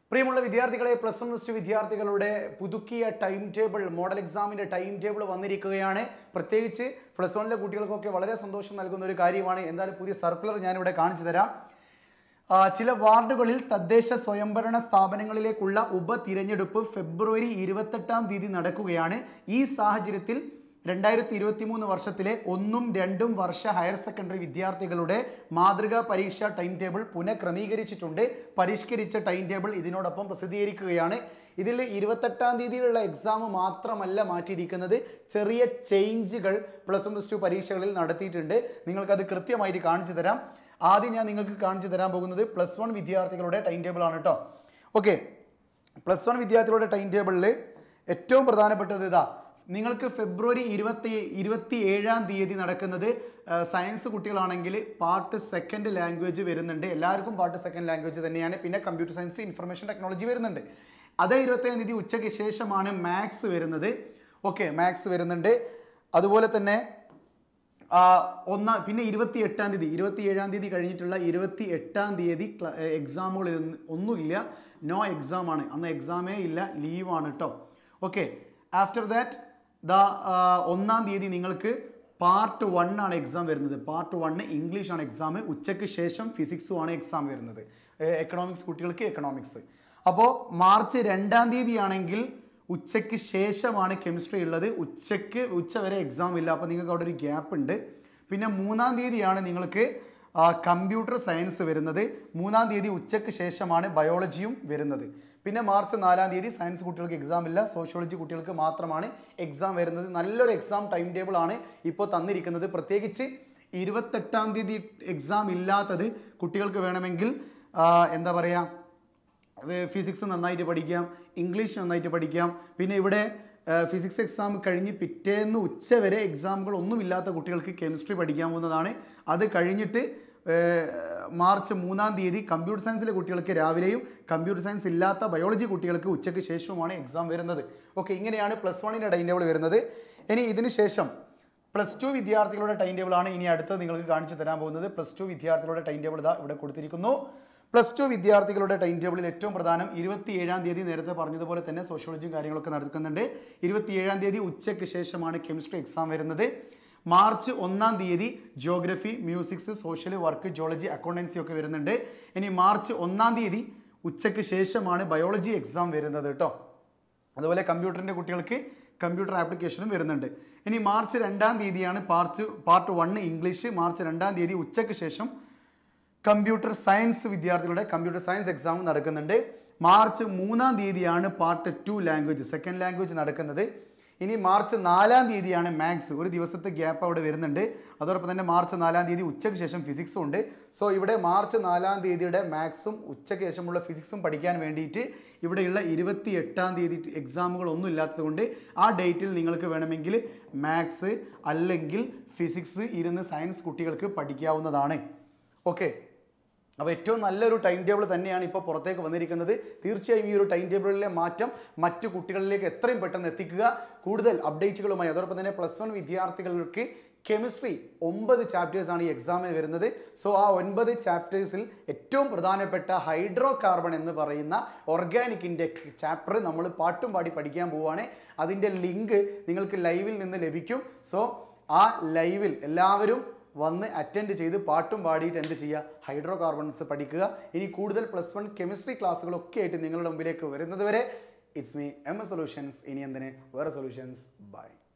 പ്രിയമുള്ള വിദ്യാർത്ഥികളെ plus one plus two വിദ്യാർത്ഥികളുടെ പുതുക്കിയ ടൈം ടേബിൾ മോഡൽ എക്സാമിന്റെ ടൈം ടേബിൾ വന്നിരിക്കുകയാണ് പ്രത്യേകിച്ച് പ്ലസ് വണ്ണിലെ കുട്ടികൾക്കൊക്കെ വളരെ സന്തോഷം നൽകുന്ന ഒരു കാര്യമാണ് എന്തായാലും പുതിയ സർക്കുലർ ഞാനിവിടെ കാണിച്ചു തരാം ആ, ചില വാർഡുകളിൽ തദ്ദേശ സ്വയംഭരണ സ്ഥാപനങ്ങളിലേക്കുള്ള ഉപതിരഞ്ഞെടുപ്പ് ഫെബ്രുവരി ഇരുപത്തെട്ടാം തീയതി നടക്കുകയാണ് ഈ സാഹചര്യത്തിൽ രണ്ടായിരത്തി ഇരുപത്തി മൂന്ന് വർഷത്തിലെ ഒന്നും രണ്ടും വർഷ ഹയർ സെക്കൻഡറി വിദ്യാർത്ഥികളുടെ മാതൃകാ പരീക്ഷാ ടൈം ടേബിൾ പുനഃക്രമീകരിച്ചിട്ടുണ്ട് പരിഷ്കരിച്ച ടൈം ടേബിൾ ഇതിനോടൊപ്പം പ്രസിദ്ധീകരിക്കുകയാണ് ഇതിൽ ഇരുപത്തെട്ടാം തീയതിയിലുള്ള എക്സാം മാത്രമല്ല മാറ്റിയിരിക്കുന്നത് ചെറിയ ചേഞ്ചുകൾ പ്ലസ് വൺ പ്ലസ് ടു പരീക്ഷകളിൽ നടത്തിയിട്ടുണ്ട് നിങ്ങൾക്കത് കൃത്യമായിട്ട് കാണിച്ചു തരാം ആദ്യം ഞാൻ നിങ്ങൾക്ക് കാണിച്ചു തരാൻ പോകുന്നത് പ്ലസ് വൺ വിദ്യാർത്ഥികളുടെ ടൈം ടേബിൾ ആണ് കേട്ടോ ഓക്കെ പ്ലസ് വൺ വിദ്യാർത്ഥികളുടെ ടൈം ടേബിളിൽ ഏറ്റവും പ്രധാനപ്പെട്ടത് ഇതാ നിങ്ങൾക്ക് ഫെബ്രുവരി ഇരുപത്തി ഇരുപത്തി ഏഴാം തീയതി നടക്കുന്നത് ആ, സയൻസ് കുട്ടികളാണെങ്കിൽ പാർട്ട് സെക്കൻഡ് ലാംഗ്വേജ് വരുന്നുണ്ട് എല്ലാവർക്കും പാർട്ട് സെക്കൻഡ് ലാംഗ്വേജ് തന്നെയാണ് പിന്നെ കമ്പ്യൂട്ടർ സയൻസ് ഇൻഫർമേഷൻ ടെക്നോളജി വരുന്നുണ്ട് അതേ ഇരുപത്തേഴാം തീയതി ഉച്ചയ്ക്ക് ശേഷമാണ് മാത്സ് വരുന്നത് ഓക്കെ മാത്സ് വരുന്നുണ്ട് അതുപോലെ തന്നെ ആ, ഒന്നാം പിന്നെ ഇരുപത്തി എട്ടാം തീയതി ഇരുപത്തി ഏഴാം തീയതി കഴിഞ്ഞിട്ടുള്ള ഇരുപത്തി എട്ടാം തീയതി എക്സാമുകളിൽ ഒന്നുമില്ല നോ എക്സാം ആണ് അന്ന് എക്സാമേ ഇല്ല ലീവാണ് കേട്ടോ ഓക്കെ ആഫ്റ്റർ ദാറ്റ് ദ ഒന്നാം തീയതി നിങ്ങൾക്ക് പാർട്ട് വൺ ആണ് എക്സാം വരുന്നത് പാർട്ട് വണ്ണ് ഇംഗ്ലീഷ് ആണ് എക്സാം ഉച്ചയ്ക്ക് ശേഷം ഫിസിക്സും ആണ് എക്സാം വരുന്നത് എക്കണോമിക്സ് കുട്ടികൾക്ക് എക്കണോമിക്സ് അപ്പോൾ മാർച്ച് രണ്ടാം തീയതി ആണെങ്കിൽ ഉച്ചയ്ക്ക് ശേഷമാണ് കെമിസ്ട്രി ഉള്ളത് ഉച്ചയ്ക്ക് ഉച്ച വരെ എക്സാം ഇല്ല അപ്പോൾ നിങ്ങൾക്ക് അവിടെ ഒരു ഗ്യാപ്പ് ഉണ്ട് പിന്നെ മൂന്നാം തീയതിയാണ് നിങ്ങൾക്ക് കമ്പ്യൂട്ടർ സയൻസ് വരുന്നത് മൂന്നാം തീയതി ഉച്ചയ്ക്ക് ശേഷമാണ് ബയോളജിയും വരുന്നത് പിന്നെ മാർച്ച് നാലാം തീയതി സയൻസ് കുട്ടികൾക്ക് എക്സാം ഇല്ല സോഷ്യോളജി കുട്ടികൾക്ക് മാത്രമാണ് എക്സാം വരുന്നത് നല്ലൊരു എക്സാം ടൈം ടേബിൾ ആണ് ഇപ്പോൾ തന്നിരിക്കുന്നത് പ്രത്യേകിച്ച് ഇരുപത്തെട്ടാം തീയതി എക്സാം ഇല്ലാത്തത് കുട്ടികൾക്ക് വേണമെങ്കിൽ ആ, എന്താ പറയുക ഫിസിക്സ് നന്നായിട്ട് പഠിക്കാം ഇംഗ്ലീഷ് നന്നായിട്ട് പഠിക്കാം പിന്നെ ഇവിടെ ഫിസിക്സ് എക്സാം കഴിഞ്ഞ് പിറ്റേന്ന് ഉച്ച വരെ എക്സാമുകൾ ഒന്നുമില്ലാത്ത കുട്ടികൾക്ക് കെമിസ്ട്രി പഠിക്കാവുന്നതാണ് അത് കഴിഞ്ഞിട്ട് ഏഹ്, മാർച്ച് മൂന്നാം തീയതി കമ്പ്യൂട്ടർ സയൻസിലെ കുട്ടികൾക്ക് രാവിലെയും കമ്പ്യൂട്ടർ സയൻസ് ഇല്ലാത്ത ബയോളജി കുട്ടികൾക്ക് ഉച്ചയ്ക്ക് ശേഷവുമാണ് എക്സാം വരുന്നത് ഓക്കെ ഇങ്ങനെയാണ് പ്ലസ് വണ്ണിൻ്റെ ടൈം ടേബിൾ വരുന്നത് ഇനി ഇതിന് ശേഷം പ്ലസ് ടു വിദ്യാർത്ഥികളുടെ ടൈം ടേബിൾ ആണ് ഇനി അടുത്ത് നിങ്ങൾക്ക് കാണിച്ചു തരാൻ പോകുന്നത് പ്ലസ് ടു വിദ്യാർത്ഥികളുടെ ടൈം ടേബിൾ ഇതാ ഇവിടെ കൊടുത്തിരിക്കുന്നു പ്ലസ് ടു വിദ്യാർത്ഥികളുടെ ടൈം ടേബിളിൽ ഏറ്റവും പ്രധാനം ഇരുപത്തി ഏഴാം തീയതി നേരത്തെ പറഞ്ഞതുപോലെ തന്നെ സോഷ്യോളജിയും കാര്യങ്ങളൊക്കെ നടക്കുന്നുണ്ട് ഇരുപത്തി ഏഴാം തീയതി ഉച്ചയ്ക്ക് ശേഷമാണ് കെമിസ്ട്രി എക്സാം വരുന്നത് മാർച്ച് ഒന്നാം തീയതി geography musics social work zoology accountancy ഒക്കെ വരുന്നുണ്ട് ഇനി മാർച്ച് ഒന്നാം തീയതി ഉച്ചയ്ക്ക് ശേഷമാണ് ബയോളജി എക്സാം വരുന്നത് കേട്ടോ അതുപോലെ കമ്പ്യൂട്ടറിൻ്റെ കുട്ടികൾക്ക് കമ്പ്യൂട്ടർ ആപ്ലിക്കേഷനും വരുന്നുണ്ട് ഇനി മാർച്ച് രണ്ടാം തീയതിയാണ് part part one English March രണ്ടാം തീയതി ഉച്ചയ്ക്ക് ശേഷം കമ്പ്യൂട്ടർ സയൻസ് വിദ്യാർത്ഥികളുടെ കമ്പ്യൂട്ടർ സയൻസ് എക്സാം നടക്കുന്നുണ്ട് മാർച്ച് മൂന്നാം തീയതിയാണ് part two language second language നടക്കുന്നത് ഇനി മാർച്ച് നാലാം തീയതിയാണ് മാത്സ് ഒരു ദിവസത്തെ ഗ്യാപ്പ് അവിടെ വരുന്നുണ്ട് അതോടൊപ്പം തന്നെ മാർച്ച് നാലാം തീയതി ഉച്ചയ്ക്ക് ശേഷം ഫിസിക്സും ഉണ്ട് സോ ഇവിടെ മാർച്ച് നാലാം തീയതിയുടെ മാത്സും ഉച്ചയ്ക്ക് ശേഷമുള്ള ഫിസിക്സും പഠിക്കാൻ വേണ്ടിയിട്ട് ഇവിടെയുള്ള ഇരുപത്തി എട്ടാം തീയതി എക്സാമുകൾ ഒന്നും ഇല്ലാത്തത് കൊണ്ട് ആ ഡേറ്റിൽ നിങ്ങൾക്ക് വേണമെങ്കിൽ മാത്സ് അല്ലെങ്കിൽ ഫിസിക്സ് ഇരുന്ന് സയൻസ് കുട്ടികൾക്ക് പഠിക്കാവുന്നതാണ് ഓക്കെ അപ്പോൾ ഏറ്റവും നല്ലൊരു ടൈം ടേബിൾ തന്നെയാണ് ഇപ്പോൾ പുറത്തേക്ക് വന്നിരിക്കുന്നത് തീർച്ചയായും ഈ ഒരു ടൈം ടേബിളിലെ മാറ്റം മറ്റു കുട്ടികളിലേക്ക് എത്രയും പെട്ടെന്ന് എത്തിക്കുക കൂടുതൽ അപ്ഡേറ്റുകളുമായി അതോടൊപ്പം തന്നെ പ്ലസ് വൺ വിദ്യാർത്ഥികൾക്ക് കെമിസ്ട്രി ഒമ്പത് ചാപ്റ്റേഴ്സ് ആണ് ഈ എക്സാമിന് വരുന്നത് സോ ആ ഒൻപത് ചാപ്റ്റേഴ്സിൽ ഏറ്റവും പ്രധാനപ്പെട്ട ഹൈഡ്രോ കാർബൺ എന്ന് പറയുന്ന ഓർഗാനിക്കിൻ്റെ ചാപ്റ്റർ നമ്മൾ പാട്ടും പാടി പഠിക്കാൻ പോവുകയാണ് അതിൻ്റെ ലിങ്ക് നിങ്ങൾക്ക് ലൈവിൽ നിന്ന് ലഭിക്കും സോ ആ ലൈവിൽ എല്ലാവരും വന്ന് അറ്റൻഡ് ചെയ്ത് പാട്ടും പാടിയിട്ട് എന്ത് ചെയ്യുക ഹൈഡ്രോ കാർബൺസ് പഠിക്കുക ഇനി കൂടുതൽ പ്ലസ് വൺ കെമിസ്ട്രി ക്ലാസ്സുകളൊക്കെ ആയിട്ട് നിങ്ങളുടെ മുമ്പിലേക്ക് വരുന്നത് വരെ it's me M S solutions ഇനി എന്തിന് വേറെ സൊല്യൂഷൻസ് ബൈ